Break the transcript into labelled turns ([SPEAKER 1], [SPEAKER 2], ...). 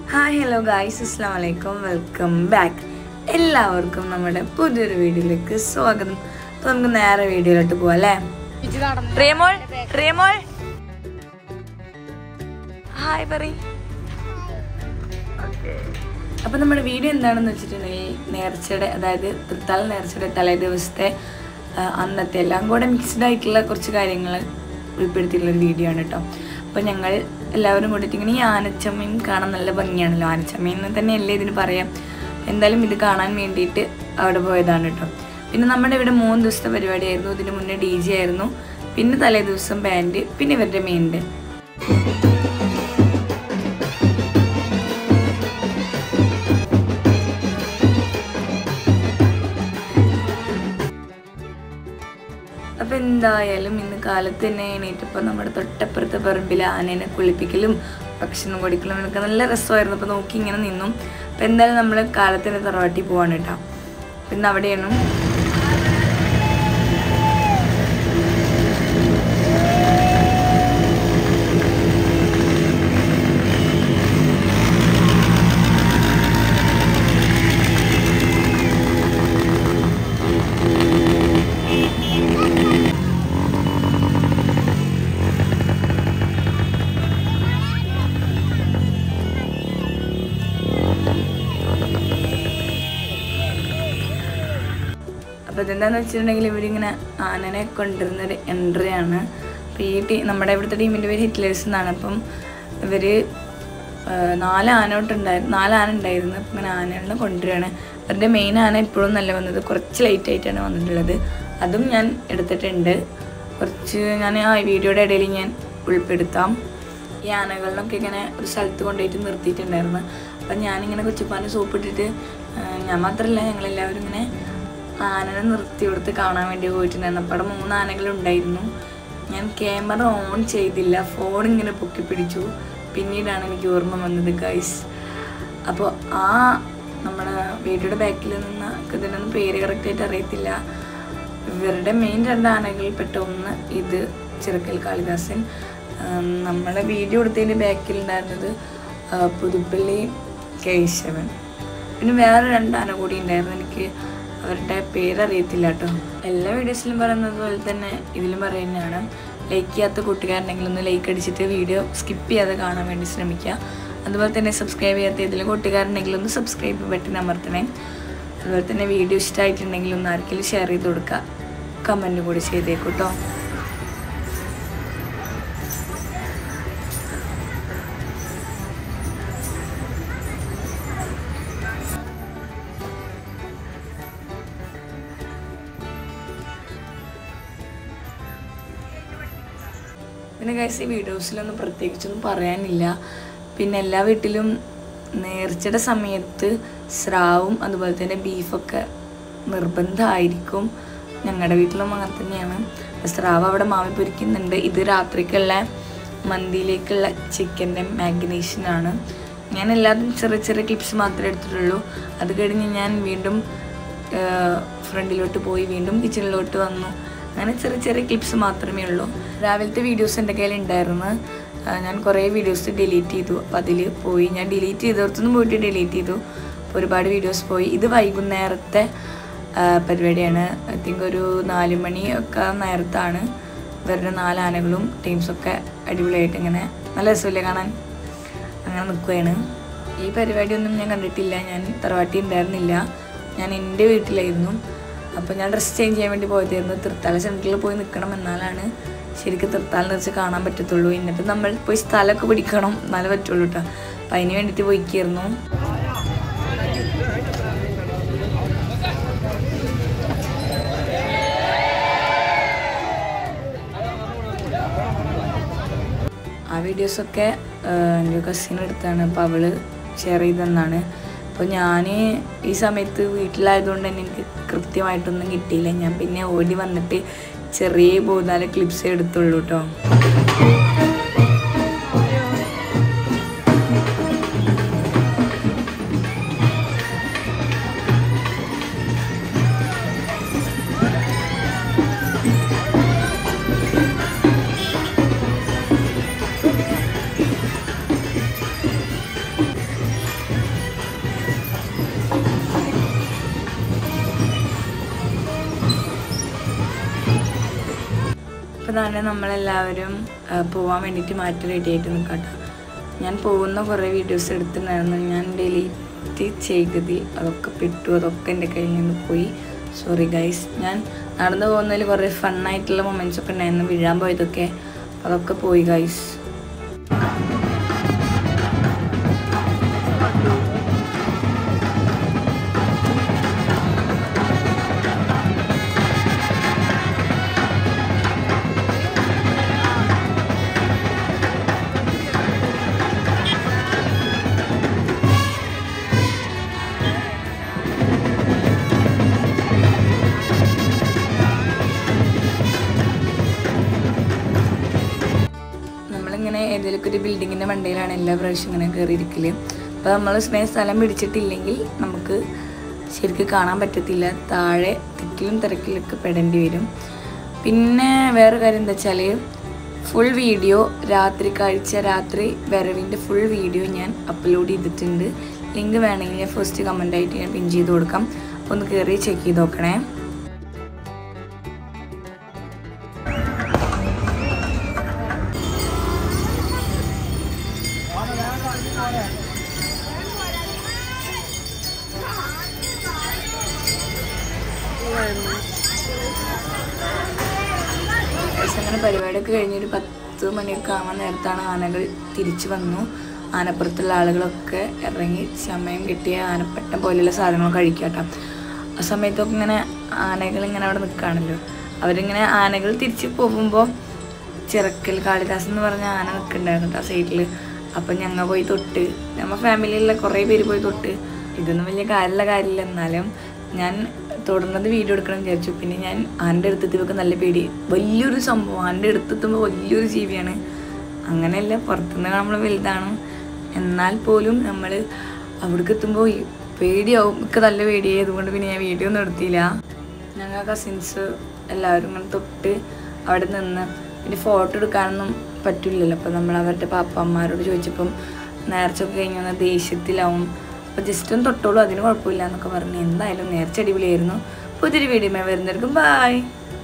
[SPEAKER 1] hi hello guys അസ്സാം വലൈക്കും welcome back എല്ലാവർക്കും നമ്മുടെ പുതിയൊരു വീഡിയോയിലേക്ക് സ്വാഗതം അപ്പോൾ നമുക്ക് നേരെ വീഡിയോയിലോട്ട് പോവാം അല്ലേ റേമോൾ റേമോൾ ഹായ് പറ അപ്പൊ നമ്മുടെ വീഡിയോ എന്താണെന്ന് വെച്ചിട്ടുണ്ടെങ്കിൽ നേർച്ചയുടെ അതായത് തൃത്താല നേർച്ചയുടെ തലേ ദിവസത്തെ ആ, അന്നത്തെ എല്ലാം കൂടെ മിക്സ്ഡ് ആയിട്ടുള്ള കുറച്ച് കാര്യങ്ങൾ ഉൾപ്പെടുത്തിയിട്ടുള്ള ഒരു വീഡിയോ ആണ് കേട്ടോ അപ്പോൾ ഞങ്ങൾ എല്ലാവരും കൂടിയിട്ട് ഇങ്ങനെ ഈ ആനച്ചമ്മയും കാണാൻ നല്ല ഭംഗിയാണല്ലോ ആനച്ചമ്മ എന്ന് തന്നെയല്ലേ ഇതിന് പറയാം എന്തായാലും ഇത് കാണാൻ വേണ്ടിയിട്ട് അവിടെ പോയതാണ് കേട്ടോ പിന്നെ നമ്മുടെ ഇവിടെ മൂന്ന് ദിവസത്തെ പരിപാടിയായിരുന്നു ഇതിന് മുന്നേ ഡി ജെ ആയിരുന്നു പിന്നെ തലേ ദിവസം ബാൻഡ് പിന്നെ ഇവരുടെ മെയിൻ്റെ അപ്പൊ എന്തായാലും ഇന്ന് കാലത്ത് തന്നെ എണീറ്റപ്പോൾ നമ്മുടെ തൊട്ടപ്പുറത്തെ പറമ്പിൽ ആനേനെ കുളിപ്പിക്കലും ഭക്ഷണം കൊടുക്കലും എന്നൊക്കെ നല്ല രസമായിരുന്നു അപ്പോൾ നോക്കി ഇങ്ങനെ നിന്നും അപ്പം എന്തായാലും നമ്മൾ കാലത്തിന് തറവാട്ടി പോവാണ് കേട്ടോ പിന്നെ അവിടെയാണ് അപ്പോൾ ഇതെന്താന്ന് വെച്ചിട്ടുണ്ടെങ്കിൽ ഇവരിങ്ങനെ ആനനെ കൊണ്ടുവരുന്ന ഒരു എൻട്രി ആണ് അപ്പോൾ ഈ ടീ നമ്മുടെ ഇവിടുത്തെ ടീമിൻ്റെ പേര് ഹിറ്റ്ലേഴ്സ് എന്നാണ് അപ്പം ഇവർ നാല് ആന തൊട്ടുണ്ടായിരുന്നു നാല് ആന ഉണ്ടായിരുന്നു അപ്പം ഇങ്ങനെ ആനകളെ കൊണ്ടുവരികയാണ് അവരുടെ മെയിൻ ആന ഇപ്പോഴും നല്ല വന്നത് കുറച്ച് ലേറ്റ് ആയിട്ടാണ് വന്നിട്ടുള്ളത് അതും ഞാൻ എടുത്തിട്ടുണ്ട് കുറച്ച് ഞാൻ ആ വീഡിയോയുടെ ഇടയിൽ ഞാൻ ഉൾപ്പെടുത്താം ഈ ആനകളിലൊക്കെ ഇങ്ങനെ ഒരു സ്ഥലത്ത് കൊണ്ടുപോയിട്ട് നിർത്തിയിട്ടുണ്ടായിരുന്നു അപ്പം ഞാനിങ്ങനെ കൊച്ചുപ്പാൻ്റെ സോപ്പ് ഇട്ടിട്ട് ആ, ഞാൻ മാത്രമല്ല ഞങ്ങളെല്ലാവരും ഇങ്ങനെ ആനനെ നിർത്തി കൊടുത്ത് കാണാൻ വേണ്ടി പോയിട്ടുണ്ടായിരുന്നു അപ്പോൾ അവിടെ മൂന്ന് ആനകളുണ്ടായിരുന്നു ഞാൻ ക്യാമറ ഓൺ ചെയ്തില്ല ഫോൺ ഇങ്ങനെ പൊക്കി പിടിച്ചു പിന്നീടാണ് എനിക്ക് ഓർമ്മ വന്നത് ഗൈസ് അപ്പോൾ ആ നമ്മുടെ വീടിയുടെ ബാക്കിൽ നിന്ന് ഇതിനൊന്നും പേര് കറക്റ്റായിട്ട് അറിയത്തില്ല ഇവരുടെ മെയിൻ രണ്ട് ആനകളിൽ പെട്ട ഒന്ന് ഇത് ചിറക്കൽ കാളിദാസൻ ആം, നമ്മളെ വീഡിയോ എടുത്തതിൻ്റെ ബാക്കിൽ ഉണ്ടായിരുന്നത് ആ, പുതുപ്പള്ളി കേശവൻ പിന്നെ വേറെ രണ്ട് ആന കൂടി ഉണ്ടായിരുന്നു എനിക്ക് അവരുടെ പേരറിയത്തില്ല കേട്ടോ എല്ലാ വീഡിയോസിലും പറയുന്നത് പോലെ തന്നെ ഇതിലും പറയുന്നതാണ് ലൈക്ക് ചെയ്യാത്ത കൂട്ടുകാരുണ്ടെങ്കിൽ ഒന്ന് ലൈക്ക് അടിച്ചിട്ട് വീഡിയോ സ്കിപ്പ് ചെയ്യാതെ കാണാൻ വേണ്ടി ശ്രമിക്കുക അതുപോലെ തന്നെ സബ്സ്ക്രൈബ് ചെയ്യാത്ത ഏതെങ്കിലും കൂട്ടുകാരുണ്ടെങ്കിൽ ഒന്ന് സബ്സ്ക്രൈബ് ബട്ടൺ അമർത്തണേ അതുപോലെ തന്നെ വീഡിയോ ഇഷ്ടമായിട്ടുണ്ടെങ്കിൽ ഒന്ന് ആർക്കെങ്കിലും ഷെയർ ചെയ്ത് കൊടുക്കുക കമൻറ്റ് കൂടി ചെയ്തേക്കൂട്ടോ പിന്നെ ഗൈസ് ഈ വീഡിയോസിലൊന്നും പ്രത്യേകിച്ചൊന്നും പറയാനില്ല പിന്നെ എല്ലാ വീട്ടിലും നേർച്ചയുടെ സമയത്ത് സ്രാവും അതുപോലെ തന്നെ ബീഫൊക്കെ നിർബന്ധമായിരിക്കും ഞങ്ങളുടെ വീട്ടിലും അങ്ങനെ തന്നെയാണ് അപ്പോൾ സ്രാവ് അവിടെ മാവി പൊരിക്കുന്നുണ്ട് ഇത് രാത്രിക്കുള്ള മന്തിയിലേക്കുള്ള ചിക്കൻ്റെ മാഗ്നേഷനാണ് ഞാൻ എല്ലാതും ചെറിയ ചെറിയ ക്ലിപ്സ് മാത്രമേ എടുത്തിട്ടുള്ളൂ അത് കഴിഞ്ഞ് ഞാൻ വീണ്ടും ഫ്രണ്ടിലോട്ട് പോയി വീണ്ടും കിച്ചണിലോട്ട് വന്നു അങ്ങനെ ചെറിയ ചെറിയ ക്ലിപ്സ് മാത്രമേ ഉള്ളൂ രാവിലത്തെ വീഡിയോസ് എൻ്റെ കയ്യിൽ ഉണ്ടായിരുന്നു ആ, ഞാൻ കുറേ വീഡിയോസ് ഡിലീറ്റ് ചെയ്തു അപ്പോൾ അതിൽ പോയി ഞാൻ ഡിലീറ്റ് ചെയ്തോടത്തൊന്നും പോയിട്ട് ഡിലീറ്റ് ചെയ്തു അപ്പോൾ ഒരുപാട് വീഡിയോസ് പോയി ഇത് വൈകുന്നേരത്തെ ആ, പരിപാടിയാണ് ഐ തിങ്ക് ഒരു നാല് മണി ഒക്കെ നേരത്താണ് ഇവരുടെ നാല് ആനകളും ടീംസൊക്കെ അടിപൊളിയായിട്ട് ഇങ്ങനെ നല്ല രസമില്ലേ കാണാൻ അങ്ങനെ നിൽക്കുകയാണ് ഈ പരിപാടിയൊന്നും ഞാൻ കണ്ടിട്ടില്ല ഞാൻ തറവാട്ടി ഉണ്ടായിരുന്നില്ല ഞാൻ എൻ്റെ വീട്ടിലായിരുന്നു അപ്പോൾ ഞാൻ ഡ്രസ്സ് ചേഞ്ച് ചെയ്യാൻ വേണ്ടി പോയതായിരുന്നു തൃത്താല സെൻറ്ററിൽ പോയി നിൽക്കണം എന്നാലാണ് ശരിക്കും തൃത്താല നിറച്ച് കാണാൻ പറ്റത്തുള്ളൂ എന്നിട്ട് നമ്മൾ പോയി സ്ഥലമൊക്കെ പിടിക്കണം എന്നാലേ പറ്റുള്ളൂ കേട്ടോ അപ്പം അതിന് വേണ്ടിയിട്ട് പോയിക്കായിരുന്നു ആ വീഡിയോസൊക്കെ എൻ്റെ കസിൻ എടുത്താണ് അപ്പോൾ അവള് ഷെയർ ചെയ്തെന്നാണ് അപ്പോൾ ഞാൻ ഈ സമയത്ത് വീട്ടിലായതുകൊണ്ട് തന്നെ എനിക്ക് കൃത്യമായിട്ടൊന്നും കിട്ടിയില്ല ഞാൻ പിന്നെ ഓടി വന്നിട്ട് ചെറിയ മൂന്നാല് ക്ലിപ്സ് എടുത്തുള്ളൂ കേട്ടോ അപ്പോൾ തന്നെ നമ്മളെല്ലാവരും ആ, പോവാൻ വേണ്ടിയിട്ട് മാറ്റി റെഡി ആയിട്ട് നിൽക്കട്ടോ ഞാൻ പോകുന്ന കുറേ വീഡിയോസ് എടുത്തിട്ടുണ്ടായിരുന്നു ഞാൻ ഡിലീറ്റ് ചെയ്തതിൽ അതൊക്കെ പെട്ടു അതൊക്കെ എൻ്റെ കയ്യിൽ നിന്ന് പോയി സോറി ഗൈസ് ഞാൻ നടന്നു പോകുന്നതിൽ കുറേ ഫണ്ണായിട്ടുള്ള മൊമെൻറ്റ്സ് ഒക്കെ ഉണ്ടായിരുന്നു വീഴാൻ പോയതൊക്കെ അതൊക്കെ പോയി ഗൈസ് നമ്മളിങ്ങനെ ഏതെങ്കിലുമൊക്കെ ഒരു ബിൽഡിങ്ങിൻ്റെ മണ്ടയിലാണ് എല്ലാ പ്രാവശ്യം ഇങ്ങനെ കയറിയിരിക്കല് അപ്പോൾ നമ്മൾ സ്നേഹ സ്ഥലം പിടിച്ചിട്ടില്ലെങ്കിൽ നമുക്ക് ശരിക്കും കാണാൻ പറ്റത്തില്ല താഴെ തിക്കിലും തിരക്കിലൊക്കെ പെടേണ്ടി വരും പിന്നെ വേറെ കാര്യം എന്താ വെച്ചാൽ ഫുൾ വീഡിയോ രാത്രി കാഴ്ച രാത്രി വരവിൻ്റെ ഫുൾ വീഡിയോ ഞാൻ അപ്ലോഡ് ചെയ്തിട്ടുണ്ട് ലിങ്ക് വേണമെങ്കിൽ ഞാൻ ഫസ്റ്റ് കമൻ്റായിട്ട് ഞാൻ പിൻ ചെയ്ത് കൊടുക്കാം അപ്പോൾ ഒന്ന് കയറി ചെക്ക് ചെയ്ത് നോക്കണേ ഏകദേശം അങ്ങനെ പരിപാടിയൊക്കെ കഴിഞ്ഞൊരു പത്ത് മണിയൊക്കെ ആവാൻ നേരത്താണ് ആനകൾ തിരിച്ചു വന്നു ആനപ്പുറത്തുള്ള ആളുകളൊക്കെ ഇറങ്ങി സമയം കിട്ടിയ ആനപ്പട്ടം പോലെയുള്ള സാധനങ്ങൾ കഴിക്കാട്ടോ ആ സമയത്തൊക്കെ ഇങ്ങനെ ആനകൾ ഇങ്ങനെ അവിടെ നിൽക്കുകയാണല്ലോ അവരിങ്ങനെ ആനകൾ തിരിച്ച് പോകുമ്പോൾ ചിറക്കൽ കാളിദാസ് എന്ന് പറഞ്ഞ ആന നിൽക്കുന്നുണ്ടായിരുന്നു കേട്ടോ സൈഡിൽ അപ്പം ഞങ്ങൾ പോയി തൊട്ട് നമ്മ ഫാമിലിയിലുള്ള കുറേ പേര് പോയി തൊട്ട് ഇതൊന്നും വലിയ കാര്യമുള്ള കാര്യമില്ല എന്നാലും ഞാൻ തുടർന്നത് വീഡിയോ എടുക്കണം വിചാരിച്ചു പിന്നെ ഞാൻ ആൻ്റെ അടുത്തെത്തിയപ്പോൾ നല്ല പേടി വലിയൊരു സംഭവം ആൻ്റെ അടുത്തെത്തുമ്പോൾ വലിയൊരു ജീവിയാണ് അങ്ങനെയല്ല പുറത്തുനിന്ന് നമ്മൾ വലുതാണ് എന്നാൽ പോലും നമ്മൾ അവിടേക്ക് എത്തുമ്പോൾ പേടിയാവും ഒക്കെ നല്ല പേടിയായി അതുകൊണ്ട് പിന്നെ ഞാൻ വീഡിയോ ഒന്നും എടുത്തില്ല ഞങ്ങൾ കസിൻസ് എല്ലാവരും ഇങ്ങനെ തൊട്ട് അവിടെ നിന്ന് പിന്നെ ഫോട്ടോ എടുക്കാനൊന്നും പറ്റില്ലല്ലോ അപ്പോൾ നമ്മൾ അവരുടെ പാപ്പന്മാരോട് ചോദിച്ചപ്പം നേർച്ചയൊക്കെ കഴിഞ്ഞ് വന്ന ദേഷ്യത്തിലാവും അപ്പോൾ ജസ്റ്റ് ഒന്ന് തൊട്ടോളൂ അതിന് കുഴപ്പമില്ല എന്നൊക്കെ പറഞ്ഞു എന്തായാലും നേർച്ച അടിപൊളിയായിരുന്നു പുതിയൊരു വീഡിയോ വരുന്നവർക്കും ബായ്